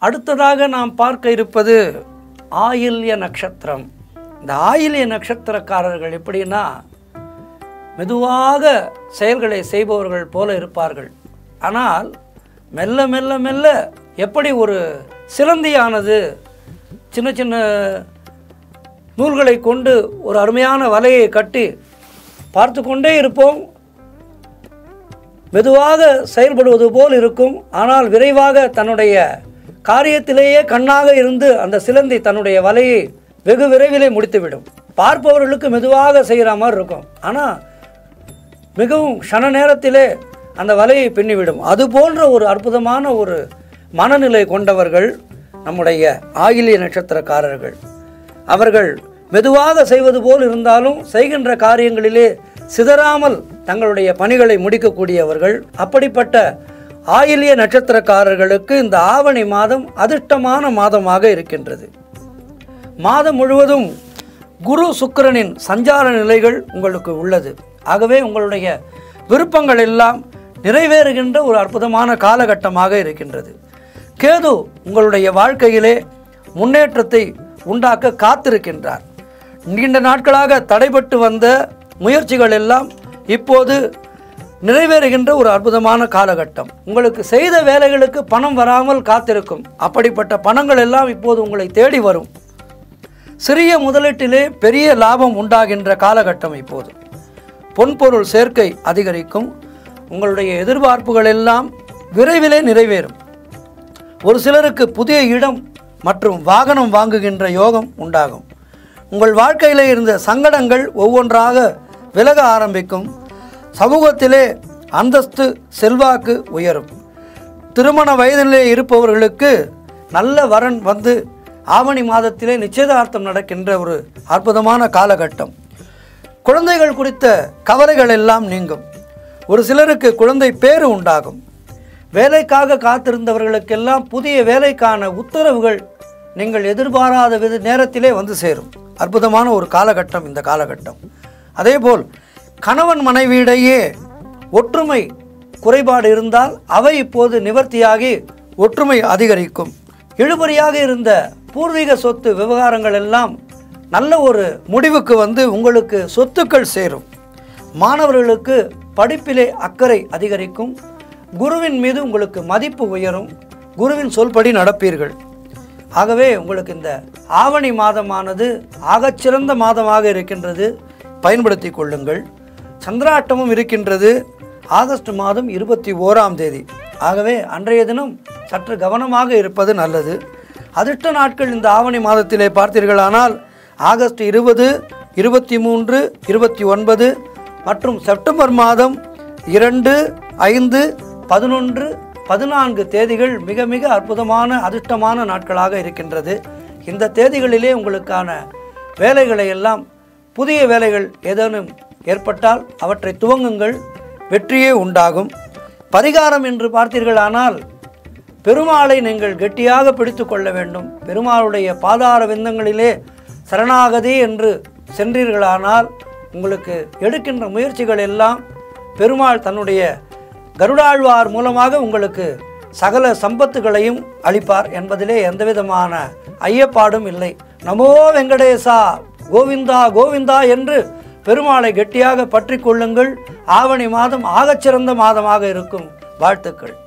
அடுத்ததாக நாம் பார்க்க இருப்பது ஆயில்ய நட்சத்திரம் இந்த ஆயில்ய நட்சத்திரக்காரர்கள் எப்படின்னா மெதுவாக செயல்களை செய்பவர்கள் போல இருப்பார்கள் ஆனால் மெல்ல மெல்ல மெல்ல எப்படி ஒரு சிலந்தியானது சின்ன சின்ன நூல்களை கொண்டு ஒரு அருமையான வலையை கட்டி பார்த்து கொண்டே இருப்போம் மெதுவாக செயல்படுவது போல் இருக்கும் ஆனால் விரைவாக தன்னுடைய காரியத்திலேயே கண்ணாக இருந்து அந்த சிலந்தி தன்னுடைய வலையை வெகு விரைவிலே முடித்துவிடும் பார்ப்பவர்களுக்கு மெதுவாக செய்கிற மாதிரி இருக்கும் ஆனால் மிகவும் க்ஷண நேரத்திலே அந்த வலையை பின்னிவிடும் அது போன்ற ஒரு அற்புதமான ஒரு மனநிலை கொண்டவர்கள் நம்முடைய ஆயிலிய நட்சத்திரக்காரர்கள் அவர்கள் மெதுவாக செய்வது போல் இருந்தாலும் செய்கின்ற காரியங்களிலே சிதறாமல் தங்களுடைய பணிகளை முடிக்கக்கூடியவர்கள் அப்படிப்பட்ட ஆயிலிய நட்சத்திரக்காரர்களுக்கு இந்த ஆவணி மாதம் அதிர்ஷ்டமான மாதமாக இருக்கின்றது மாதம் முழுவதும் குரு சுக்கிரனின் சஞ்சார நிலைகள் உங்களுக்கு உள்ளது ஆகவே உங்களுடைய விருப்பங்கள் எல்லாம் நிறைவேறுகின்ற ஒரு அற்புதமான காலகட்டமாக இருக்கின்றது கேது உங்களுடைய வாழ்க்கையிலே முன்னேற்றத்தை உண்டாக்க காத்திருக்கின்றார் நீண்ட நாட்களாக தடைபட்டு வந்த முயற்சிகள் எல்லாம் இப்போது நிறைவேறுகின்ற ஒரு அற்புதமான காலகட்டம் உங்களுக்கு செய்த வேலைகளுக்கு பணம் வராமல் காத்திருக்கும் அப்படிப்பட்ட பணங்கள் எல்லாம் இப்போது உங்களை தேடி வரும் சிறிய முதலீட்டிலே பெரிய லாபம் உண்டாகின்ற காலகட்டம் இப்போது பொன்பொருள் சேர்க்கை அதிகரிக்கும் உங்களுடைய எதிர்பார்ப்புகள் எல்லாம் விரைவிலே நிறைவேறும் ஒரு சிலருக்கு புதிய இடம் மற்றும் வாகனம் வாங்குகின்ற யோகம் உண்டாகும் உங்கள் வாழ்க்கையில் இருந்த சங்கடங்கள் ஒவ்வொன்றாக விலக ஆரம்பிக்கும் சமூகத்திலே அந்தஸ்து செல்வாக்கு உயரும் திருமண வயதிலே இருப்பவர்களுக்கு நல்ல வரன் வந்து ஆவணி மாதத்திலே நிச்சயதார்த்தம் நடக்கின்ற ஒரு அற்புதமான காலகட்டம் குழந்தைகள் குறித்த கவலைகள் எல்லாம் நீங்கும் ஒரு சிலருக்கு குழந்தை பேறு உண்டாகும் வேலைக்காக காத்திருந்தவர்களுக்கெல்லாம் புதிய வேலைக்கான உத்தரவுகள் நீங்கள் எதிர்பாராத வித நேரத்திலே வந்து சேரும் அற்புதமான ஒரு காலகட்டம் இந்த காலகட்டம் அதேபோல் கணவன் மனைவியிடையே ஒற்றுமை குறைபாடு இருந்தால் அவை இப்போது நிவர்த்தியாகி ஒற்றுமை அதிகரிக்கும் இழுபறியாக இருந்த பூர்வீக சொத்து விவகாரங்கள் எல்லாம் நல்ல ஒரு முடிவுக்கு வந்து உங்களுக்கு சொத்துக்கள் சேரும் மாணவர்களுக்கு படிப்பிலே அக்கறை அதிகரிக்கும் குருவின் மீது உங்களுக்கு மதிப்பு உயரும் குருவின் சொல்படி நடப்பீர்கள் ஆகவே உங்களுக்கு இந்த ஆவணி மாதமானது ஆகச்சிறந்த மாதமாக இருக்கின்றது பயன்படுத்தி கொள்ளுங்கள் சந்திராட்டமும் இருக்கின்றது ஆகஸ்ட் மாதம் இருபத்தி ஓராம் தேதி ஆகவே அன்றைய தினம் சற்று கவனமாக இருப்பது நல்லது அதிர்ஷ்ட நாட்கள் இந்த ஆவணி மாதத்திலே பார்த்தீர்களானால் ஆகஸ்ட் இருபது இருபத்தி மூன்று இருபத்தி ஒன்பது மற்றும் செப்டம்பர் மாதம் இரண்டு ஐந்து பதினொன்று பதினான்கு தேதிகள் மிக மிக அற்புதமான அதிர்ஷ்டமான நாட்களாக இருக்கின்றது இந்த தேதிகளிலே உங்களுக்கான வேலைகளை எல்லாம் புதிய வேலைகள் ஏதேனும் ஏற்பட்டால் அவற்றை துவங்குங்கள் வெற்றியே உண்டாகும் பரிகாரம் என்று பார்த்தீர்களானால் பெருமாளை நீங்கள் கெட்டியாக பிடித்து கொள்ள வேண்டும் பெருமாளுடைய பாதார விந்தங்களிலே சரணாகதி என்று சென்றீர்களானால் உங்களுக்கு எடுக்கின்ற முயற்சிகள் எல்லாம் பெருமாள் தன்னுடைய கருடாழ்வார் மூலமாக உங்களுக்கு சகல சம்பத்துகளையும் அளிப்பார் என்பதிலே எந்தவிதமான ஐயப்பாடும் இல்லை நமோ வெங்கடேசா கோவிந்தா கோவிந்தா என்று பெருமாளை கெட்டியாக பற்றி கொள்ளுங்கள் ஆவணி மாதம் ஆகச்சிறந்த மாதமாக இருக்கும் வாழ்த்துக்கள்